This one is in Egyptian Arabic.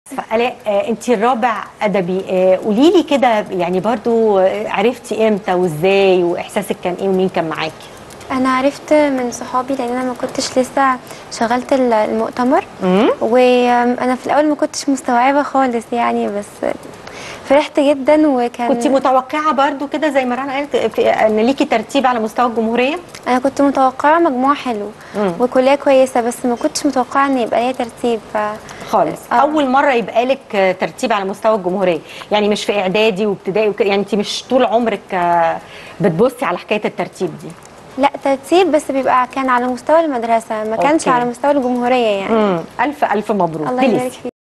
فآلاء آه، انت الرابع ادبي آه، قولي لي كده يعني برضو آه، عرفتي امتى وازاي واحساسك كان ايه ومين كان معاكي انا عرفت من صحابي لان انا ما كنتش لسه شغلت ال- المؤتمر امم وانا في الاول ما كنتش مستوعبه خالص يعني بس فرحت جدا وكان كنت متوقعه برضو كده زي ما رنا قالت في- ان ليكي ترتيب على مستوى الجمهوريه انا كنت متوقعه مجموع حلو مم. وكليه كويسه بس ما كنتش متوقعه ان يبقى ليا ترتيب ف خالص آه. اول مره يبقى لك آه، ترتيب على مستوى الجمهوريه يعني مش في اعدادي وابتدائي وكده يعني انت مش طول عمرك آه، بتبصي على حكايه الترتيب دي لا ترتيب بس بيبقى كان على مستوى المدرسه ما كانش أوكي. على مستوى الجمهوريه يعني امم الف الف مبروك الله دي يبارك لسه. فيك